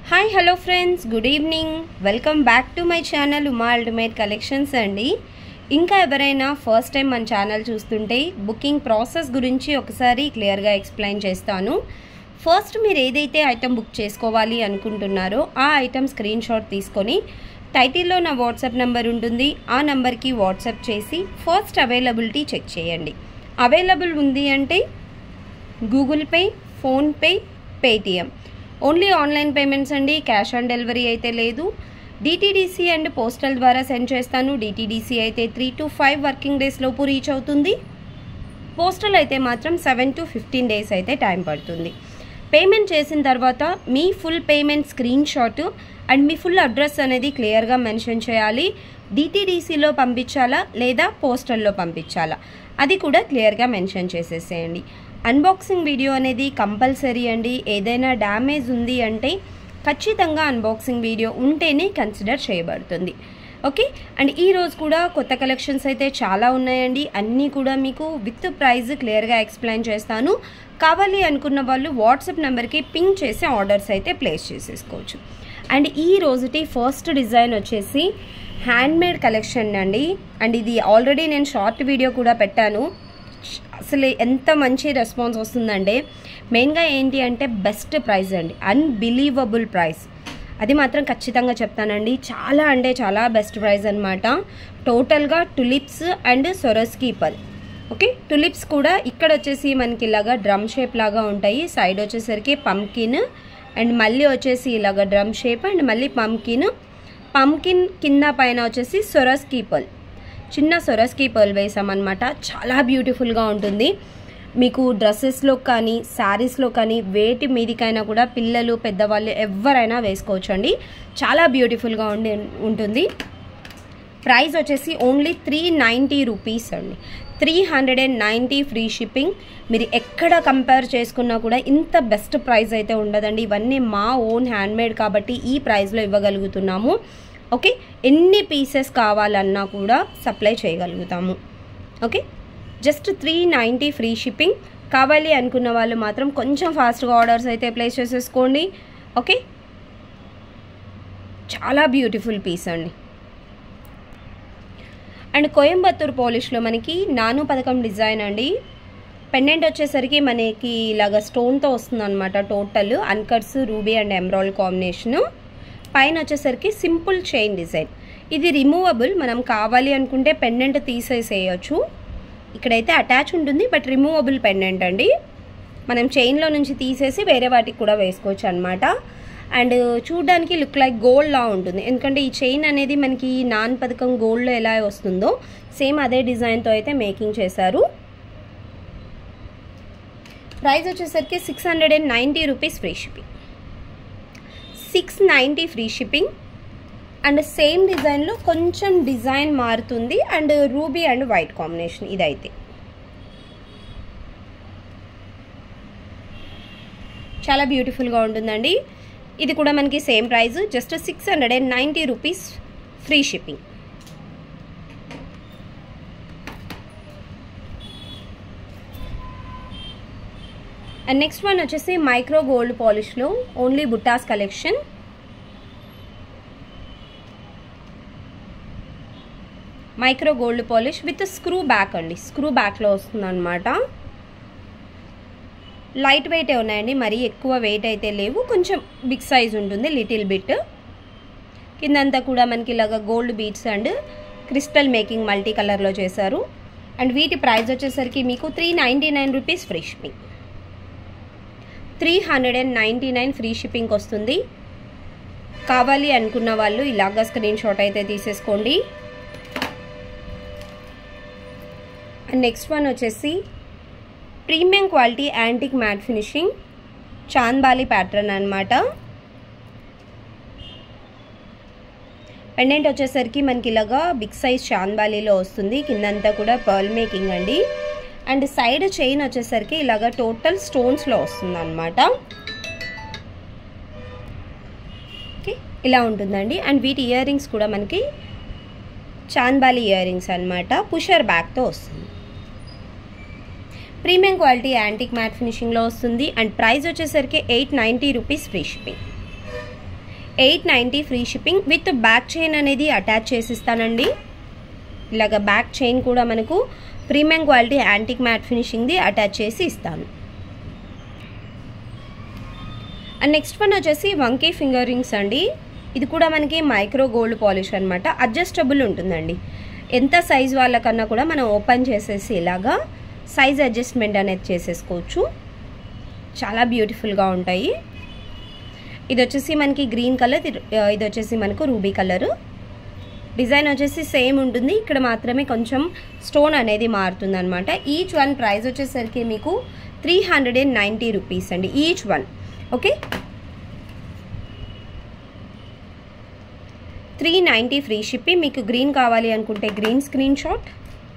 hi hello friends good evening welcome back to my channel Uma ultimate collections అండి ఇంకా ఎవరైనా first time మన channel చూస్తుంటే బుకింగ్ ప్రాసెస్ గురించి ఒకసారి క్లియర్గా ఎక్స్ప్లెయిన్ చేస్తాను ఫస్ట్ మీరు ఏదైతే ఐటెం బుక్ చేసుకోవాలి అనుకుంటున్నారో ఆ ఐటెం స్క్రీన్ షాట్ తీసుకొని టైటిల్లో నా వాట్సాప్ నెంబర్ ఉంటుంది ఆ నెంబర్కి వాట్సాప్ చేసి ఫస్ట్ అవైలబిలిటీ చెక్ చేయండి అవైలబుల్ ఉంది అంటే Google Pay PhonePe Paytm only online payments అండి క్యాష్ ఆన్ డెలివరీ అయితే లేదు డిటీడీసీ అండ్ పోస్టల్ ద్వారా సెండ్ చేస్తాను డిటీడీసీ అయితే three to five working days లోపు రీచ్ అవుతుంది పోస్టల్ అయితే మాత్రం సెవెన్ టు ఫిఫ్టీన్ డేస్ అయితే టైం పడుతుంది పేమెంట్ చేసిన తర్వాత మీ full payment screen shot and మీ ఫుల్ అడ్రస్ అనేది క్లియర్గా మెన్షన్ చేయాలి డిటీడీసీలో పంపించాలా లేదా పోస్టల్లో పంపించాలా అది కూడా క్లియర్గా మెన్షన్ చేసేసేయండి అన్బాక్సింగ్ వీడియో అనేది కంపల్సరీ అండి ఏదైనా డ్యామేజ్ ఉంది అంటే ఖచ్చితంగా అన్బాక్సింగ్ వీడియో ఉంటేనే కన్సిడర్ చేయబడుతుంది ఓకే అండ్ ఈ రోజు కూడా కొత్త కలెక్షన్స్ అయితే చాలా ఉన్నాయండి అన్నీ కూడా మీకు విత్ ప్రైస్ క్లియర్గా ఎక్స్ప్లెయిన్ చేస్తాను కావాలి అనుకున్న వాళ్ళు వాట్సాప్ నెంబర్కి పింక్ చేసి ఆర్డర్స్ అయితే ప్లేస్ చేసేసుకోవచ్చు అండ్ ఈ రోజుటి ఫస్ట్ డిజైన్ వచ్చేసి హ్యాండ్మేడ్ కలెక్షన్ అండి అండ్ ఇది ఆల్రెడీ నేను షార్ట్ వీడియో కూడా పెట్టాను అసలు ఎంత మంచి రెస్పాన్స్ వస్తుందంటే మెయిన్గా ఏంటి అంటే బెస్ట్ ప్రైస్ అండి అన్బిలీవబుల్ ప్రైస్ అది మాత్రం ఖచ్చితంగా చెప్తానండి చాలా అంటే చాలా బెస్ట్ ప్రైస్ అనమాట టోటల్గా టులిప్స్ అండ్ సొరస్కీ పల్ ఓకే టులిప్స్ కూడా ఇక్కడ వచ్చేసి మనకి ఇలాగా డ్రమ్ షేప్ లాగా ఉంటాయి సైడ్ వచ్చేసరికి పంకిన్ అండ్ మళ్ళీ వచ్చేసి ఇలాగ డ్రమ్ షేప్ అండ్ మళ్ళీ పంకిన్ పంకిన్ కింద పైన వచ్చేసి సొరస్కీ పల్ చిన్న సొరస్కి పర్ల్ వేసామన్నమాట చాలా బ్యూటిఫుల్గా ఉంటుంది మీకు డ్రెస్సెస్లో కానీ శారీస్లో కానీ వేటి మీదికైనా కూడా పిల్లలు పెద్దవాళ్ళు ఎవరైనా వేసుకోవచ్చు అండి చాలా బ్యూటిఫుల్గా ఉండి ఉంటుంది ప్రైస్ వచ్చేసి ఓన్లీ త్రీ నైంటీ రూపీస్ అండి three hundred and ninety free shipping మీరు ఎక్కడ కంపేర్ చేసుకున్నా కూడా ఇంత బెస్ట్ ప్రైస్ అయితే ఉండదండి ఇవన్నీ మా ఓన్ హ్యాండ్మేడ్ కాబట్టి ఈ ప్రైస్లో ఇవ్వగలుగుతున్నాము ఓకే ఎన్ని పీసెస్ కావాలన్నా కూడా సప్లై చేయగలుగుతాము okay just three ninety free shipping కావాలి అనుకున్న వాళ్ళు మాత్రం కొంచెం ఫాస్ట్గా ఆర్డర్స్ అయితే ప్లేస్ చేసేసుకోండి ఓకే చాలా బ్యూటిఫుల్ పీస్ అండి అండ్ కోయంబత్తూర్ పాలిష్లో మనకి నాను పథకం డిజైన్ అండి పెండెంట్ వచ్చేసరికి మనకి ఇలాగ స్టోన్తో వస్తుంది అనమాట total uncuts ruby and emerald combination పైన వచ్చేసరికి సింపుల్ చైన్ డిజైన్ ఇది రిమూవబుల్ మనం కావాలి అనుకుంటే పెండెంట్ తీసేసేయచ్చు ఇక్కడైతే అటాచ్ ఉంటుంది బట్ రిమూవబుల్ పెండెంట్ అండి మనం చైన్లో నుంచి తీసేసి వేరే వాటికి కూడా వేసుకోవచ్చు అనమాట అండ్ చూడడానికి లుక్ లైక్ గోల్డ్ లా ఉంటుంది ఎందుకంటే ఈ చైన్ అనేది మనకి నాన్ పథకం గోల్డ్లో ఎలా వస్తుందో సేమ్ అదే డిజైన్తో అయితే మేకింగ్ చేశారు ప్రైస్ వచ్చేసరికి six hundred and ninety rupees free shipping six ninety free shipping and same డిజైన్లో కొంచెం డిజైన్ మారుతుంది and ruby and white combination ఇదైతే చాలా బ్యూటిఫుల్గా ఉంటుందండి ఇది కూడా మనకి same price just six hundred and ninety rupees free shipping and next one వచ్చేసి మైక్రో గోల్డ్ పాలిష్లో ఓన్లీ బుట్టాస్ collection micro gold polish with screw back అండి స్క్రూ బ్యాక్లో వస్తుంది అనమాట లైట్ వెయిట్ ఉన్నాయండి మరీ ఎక్కువ వెయిట్ అయితే లేవు కొంచెం బిగ్ సైజ్ ఉంటుంది లిటిల్ బిట్ కిందంతా కూడా మనకి ఇలాగ gold beads and crystal making multi కలర్లో చేశారు అండ్ వీటి ప్రైస్ వచ్చేసరికి మీకు three ninety nine rupees free shipping three hundred and ninety nine free shipping వస్తుంది కావాలి అనుకున్న వాళ్ళు ఇలాగా స్క్రీన్ షాట్ అయితే తీసేసుకోండి అండ్ నెక్స్ట్ వన్ వచ్చేసి premium quality antique matte finishing chandbali pattern అనమాట పెండెంట్ వచ్చేసరికి మనకి ఇలాగా బిగ్ సైజ్ చాంద్బాలీలో వస్తుంది కిందంతా కూడా పర్ల్ మేకింగ్ అండి అండ్ సైడ్ చైన్ వచ్చేసరికి ఇలాగ టోటల్ స్టోన్స్లో వస్తుంది అనమాట ఓకే ఇలా ఉంటుందండి అండ్ వీటి ఇయర్ రింగ్స్ కూడా మనకి చాంద్బాలి ఇయర్ రింగ్స్ అనమాట పుషర్ బ్యాక్తో వస్తుంది ప్రీమియం క్వాలిటీ యాంటిక్ మ్యాట్ ఫినిషింగ్లో వస్తుంది అండ్ ప్రైస్ వచ్చేసరికి eight ninety rupees free shipping eight ninety free shipping with back chain అనేది అటాచ్ చేసిస్తానండి ఇలాగ బ్యాక్ చైన్ కూడా మనకు ప్రీమియం క్వాలిటీ యాంటిక్ మ్యాట్ ఫినిషింగ్ది అటాచ్ చేసి ఇస్తాను అండ్ నెక్స్ట్ వన్ వచ్చేసి వంకీ ఫింగర్ రింగ్స్ అండి ఇది కూడా మనకి మైక్రో గోల్డ్ పాలిష్ అనమాట అడ్జస్టబుల్ ఉంటుందండి ఎంత సైజ్ వాళ్ళకన్నా కూడా మనం ఓపెన్ చేసేసి ఇలాగా సైజ్ అడ్జస్ట్మెంట్ అనేది చేసేసుకోవచ్చు చాలా బ్యూటిఫుల్గా ఉంటాయి ఇది వచ్చేసి మనకి గ్రీన్ కలర్ ఇది వచ్చేసి మనకు రూబీ కలరు డిజైన్ వచ్చేసి సేమ్ ఉంటుంది ఇక్కడ మాత్రమే కొంచెం స్టోన్ అనేది మారుతుంది అనమాట ఈచ్ వన్ ప్రైస్ వచ్చేసరికి మీకు three hundred and ninety rupees అండి each one okay three ninety free shipping మీకు గ్రీన్ కావాలి అనుకుంటే గ్రీన్ స్క్రీన్ షాట్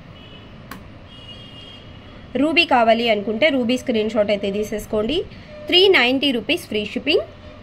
రూబీ కావాలి అనుకుంటే రూబీ స్క్రీన్ షాట్ అయితే తీసేసుకోండి three ninety rupees free shipping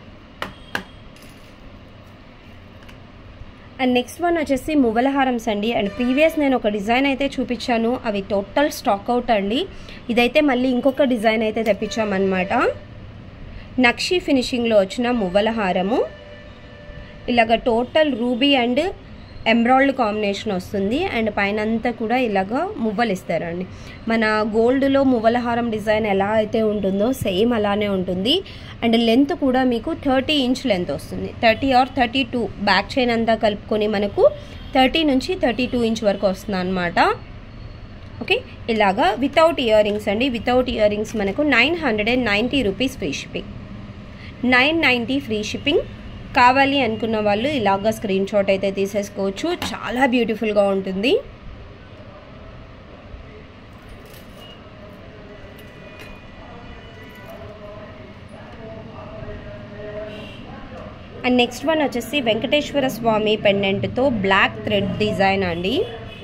and next one వచ్చేసి మువ్వలహారమ్స్ అండి అండ్ ప్రీవియస్ నేను ఒక డిజైన్ అయితే చూపించాను అవి టోటల్ స్టాక్ అవుట్ అండి ఇదైతే మళ్ళీ ఇంకొక డిజైన్ అయితే తెప్పించామన్నమాట నక్షి ఫినిషింగ్లో వచ్చిన మువ్వలహారము ఇలాగ total ruby and emerald combination వస్తుంది అండ్ పైన అంతా కూడా ఇలాగ మువ్వలు ఇస్తారండి మన గోల్డ్లో మువ్వలహారం డిజైన్ ఎలా అయితే ఉంటుందో సేమ్ అలానే ఉంటుంది అండ్ లెంత్ కూడా మీకు థర్టీ ఇంచ్ లెంత్ వస్తుంది thirty or thirty two back chain అంతా కలుపుకొని మనకు థర్టీ నుంచి థర్టీ టూ ఇంచ్ వరకు వస్తుంది అనమాట ఓకే ఇలాగా వితౌట్ ఇయర్ రింగ్స్ అండి వితౌట్ ఇయర్ రింగ్స్ మనకు nine hundred and ninety rupees free shipping nine ninety free shipping కావాలి అనుకున్న వాళ్ళు ఇలాగా స్క్రీన్ షాట్ అయితే తీసేసుకోవచ్చు చాలా బ్యూటిఫుల్గా ఉంటుంది అండ్ నెక్స్ట్ వన్ వచ్చేసి వెంకటేశ్వర స్వామి పెండెంట్తో బ్లాక్ థ్రెడ్ డిజైన్ అండి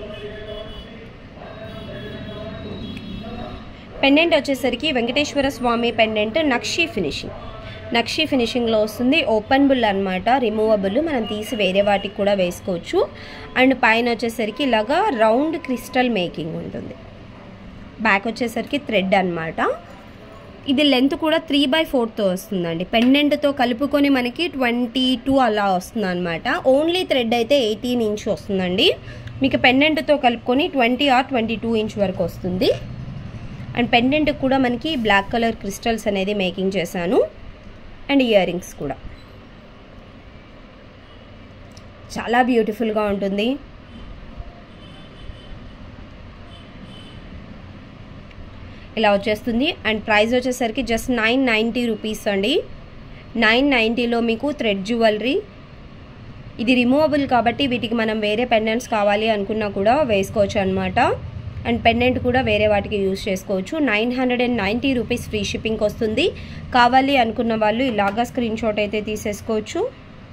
పెండెంట్ వచ్చేసరికి వెంకటేశ్వర స్వామి పెండెంట్ నక్షి ఫినిషింగ్ నక్షి ఫినిషింగ్లో వస్తుంది ఓపెన్ బుల్ అనమాట రిమూవబుల్ మనం తీసి వేరే వాటికి కూడా వేసుకోవచ్చు అండ్ పైన వచ్చేసరికి ఇలాగా రౌండ్ క్రిస్టల్ మేకింగ్ ఉంటుంది బ్యాక్ వచ్చేసరికి థ్రెడ్ అనమాట ఇది లెంత్ కూడా త్రీ బై ఫోర్తో వస్తుందండి పెండెంట్తో కలుపుకొని మనకి ట్వంటీ టూ అలా వస్తుంది అనమాట ఓన్లీ థ్రెడ్ అయితే ఎయిటీన్ ఇంచ్ వస్తుందండి మీకు పెండెంట్తో కలుపుకొని twenty or twenty two inch వరకు వస్తుంది అండ్ పెండెంట్ కూడా మనకి బ్లాక్ కలర్ క్రిస్టల్స్ అనేది మేకింగ్ చేశాను అండ్ ఇయర్ రింగ్స్ కూడా చాలా బ్యూటిఫుల్గా ఉంటుంది ఇలా వచ్చేస్తుంది అండ్ ప్రైస్ వచ్చేసరికి జస్ట్ నైన్ నైంటీ రూపీస్ అండి నైన్ నైంటీలో మీకు థ్రెడ్ జ్యువెలరీ ఇది రిమూవబుల్ కాబట్టి వీటికి మనం వేరే పెండెంట్స్ కావాలి అనుకున్నా కూడా వేసుకోవచ్చు అనమాట అండ్ పెండెంట్ కూడా వేరే వాటికి యూజ్ చేసుకోవచ్చు nine hundred and ninety rupees free షిప్పింగ్కి వస్తుంది కావాలి అనుకున్న వాళ్ళు ఇలాగా స్క్రీన్ షాట్ అయితే తీసేసుకోవచ్చు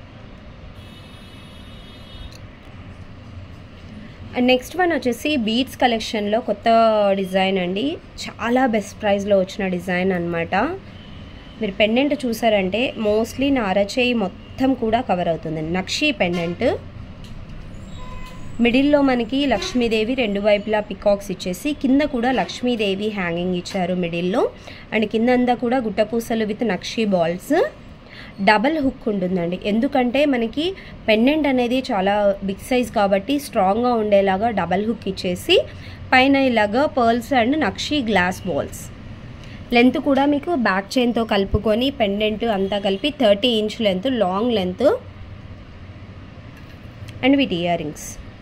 అండ్ నెక్స్ట్ వన్ వచ్చేసి బీట్స్ కలెక్షన్లో కొత్త డిజైన్ అండి చాలా బెస్ట్ ప్రైస్లో వచ్చిన డిజైన్ అనమాట మీరు పెండెంట్ చూసారంటే మోస్ట్లీ నా అరచేయి మొత్తం కూడా కవర్ అవుతుంది నక్షి పెండెంట్ మిడిల్లో మనకి లక్ష్మీదేవి రెండు వైపులా పికాక్స్ ఇచ్చేసి కింద కూడా లక్ష్మీదేవి హ్యాంగింగ్ ఇచ్చారు మిడిల్లో అండ్ కిందంతా కూడా గుట్టపూసలు with nakshi balls double hook ఉంటుందండి ఎందుకంటే మనకి పెండెంట్ అనేది చాలా బిగ్ సైజ్ కాబట్టి స్ట్రాంగ్గా ఉండేలాగా డబల్ హుక్ ఇచ్చేసి పైన ఇలాగా pearls and nakshi glass balls length కూడా మీకు బ్యాక్ చైన్తో కలుపుకొని పెండెంట్ అంతా కలిపి thirty inch length long length and with earrings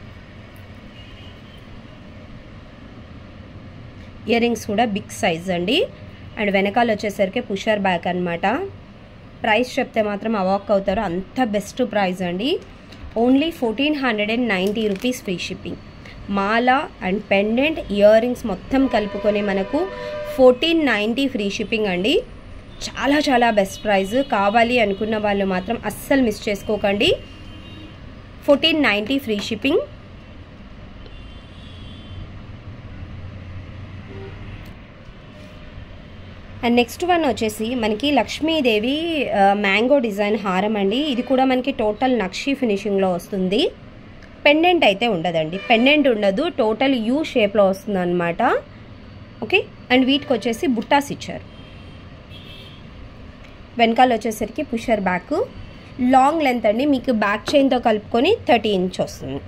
earrings కూడా బిగ్ సైజ్ అండి అండ్ వెనకాల వచ్చేసరికి పుషర్ బ్యాక్ అనమాట ప్రైస్ చెప్తే మాత్రం అవాక్ అవుతారు అంత బెస్ట్ ప్రైస్ అండి only fourteen hundred and ninety rupees free shipping మాల అండ్ పెండెంట్ ఇయర్ రింగ్స్ మొత్తం కలుపుకొని మనకు ఫోర్టీన్ నైంటీ ఫ్రీ షిప్పింగ్ అండి చాలా చాలా బెస్ట్ ప్రైస్ కావాలి అనుకున్న వాళ్ళు మాత్రం అస్సలు మిస్ చేసుకోకండి fourteen ninety free shipping and next one వచ్చేసి మనకి లక్ష్మీదేవి మ్యాంగో డిజైన్ హారం అండి ఇది కూడా మనకి టోటల్ నక్షి ఫినిషింగ్లో వస్తుంది పెండెంట్ అయితే ఉండదండి పెండెంట్ ఉండదు టోటల్ యూ షేప్లో వస్తుంది అనమాట ఓకే అండ్ వీటికి వచ్చేసి బుట్టాస్ ఇచ్చారు వెనకాల వచ్చేసరికి పుషర్ బ్యాక్ లాంగ్ లెంత్ అండి మీకు బ్యాక్ చైన్తో కలుపుకొని థర్టీ ఇంచ్ వస్తుంది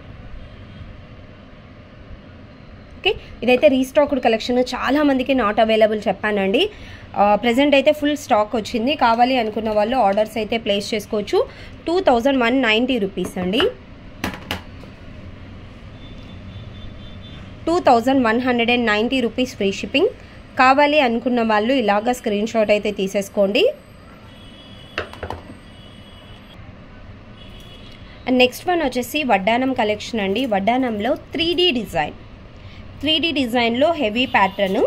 ఓకే ఇదైతే రీస్టాక్డ్ కలెక్షన్ చాలా మందికి నాట్ అవైలబుల్ చెప్పానండి ప్రజెంట్ అయితే ఫుల్ స్టాక్ వచ్చింది కావాలి అనుకున్న వాళ్ళు ఆర్డర్స్ అయితే ప్లేస్ చేసుకోవచ్చు two thousand one ninety rupees అండి two thousand one hundred and ninety rupees free shipping కావాలి అనుకున్న వాళ్ళు ఇలాగా స్క్రీన్ షాట్ అయితే తీసేసుకోండి అండ్ నెక్స్ట్ వన్ వచ్చేసి వడ్డానం కలెక్షన్ అండి వడ్డానంలో త్రీ డిజైన్ త్రీ డిజైన్లో heavy pattern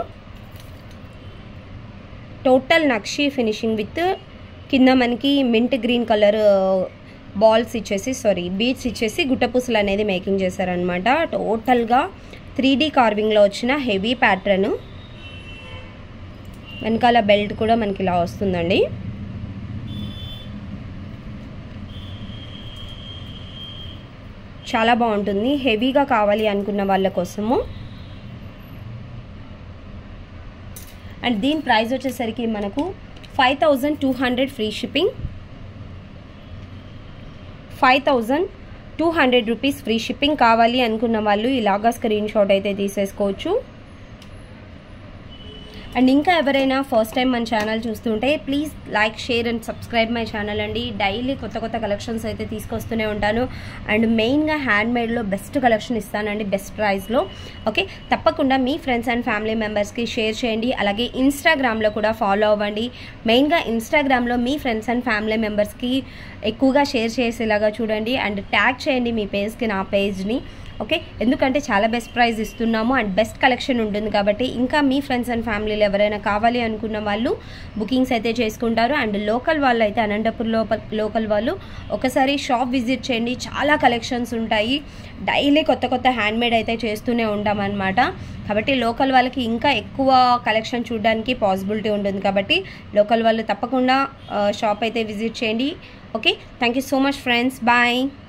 total nakshi finishing with కింద మనకి మింట్ గ్రీన్ కలర్ బాల్స్ ఇచ్చేసి సారీ బీడ్స్ ఇచ్చేసి గుట్టపూసలు అనేది మేకింగ్ చేశారనమాట టోటల్గా త్రీ డీ కార్వింగ్లో వచ్చిన హెవీ ప్యాటర్న్ వెనకాల బెల్ట్ కూడా మనకి ఇలా వస్తుందండి చాలా బాగుంటుంది హెవీగా కావాలి అనుకున్న వాళ్ళ కోసము అండ్ దీని ప్రైస్ వచ్చేసరికి మనకు five thousand two hundred free shipping five thousand two hundred rupees free shipping కావాలి అనుకున్న వాళ్ళు ఇలాగా స్క్రీన్ షాట్ అయితే తీసేసుకోవచ్చు అండ్ ఇంకా ఎవరైనా ఫస్ట్ టైం మన ఛానల్ చూస్తుంటే please like share and subscribe my channel అండి డైలీ కొత్త కొత్త కలెక్షన్స్ అయితే తీసుకొస్తూనే ఉంటాను అండ్ మెయిన్గా హ్యాండ్ మేడ్లో బెస్ట్ కలెక్షన్ ఇస్తానండి బెస్ట్ ప్రైస్లో ఓకే తప్పకుండా మీ ఫ్రెండ్స్ అండ్ ఫ్యామిలీ మెంబర్స్కి షేర్ చేయండి అలాగే ఇన్స్టాగ్రామ్లో కూడా ఫాలో అవ్వండి మెయిన్గా ఇన్స్టాగ్రామ్లో మీ ఫ్రెండ్స్ అండ్ ఫ్యామిలీ మెంబర్స్కి ఎక్కువగా షేర్ చేసేలాగా చూడండి అండ్ ట్యాగ్ చేయండి మీ పేజ్కి నా పేజ్ని ఓకే ఎందుకంటే చాలా బెస్ట్ ప్రైస్ ఇస్తున్నాము అండ్ బెస్ట్ కలెక్షన్ ఉంటుంది కాబట్టి ఇంకా మీ ఫ్రెండ్స్ అండ్ ఫ్యామిలీలో ఎవరైనా కావాలి అనుకున్న వాళ్ళు బుకింగ్స్ అయితే చేసుకుంటారు అండ్ లోకల్ వాళ్ళు అయితే అనంతపూర్ లోపల లోకల్ వాళ్ళు ఒకసారి షాప్ విజిట్ చేయండి చాలా కలెక్షన్స్ ఉంటాయి డైలీ కొత్త కొత్త హ్యాండ్మేడ్ అయితే చేస్తూనే ఉంటామన్నమాట కాబట్టి లోకల్ వాళ్ళకి ఇంకా ఎక్కువ కలెక్షన్ చూడడానికి పాసిబిలిటీ ఉంటుంది కాబట్టి లోకల్ వాళ్ళు తప్పకుండా షాప్ అయితే విజిట్ చేయండి okay thank you so much friends bye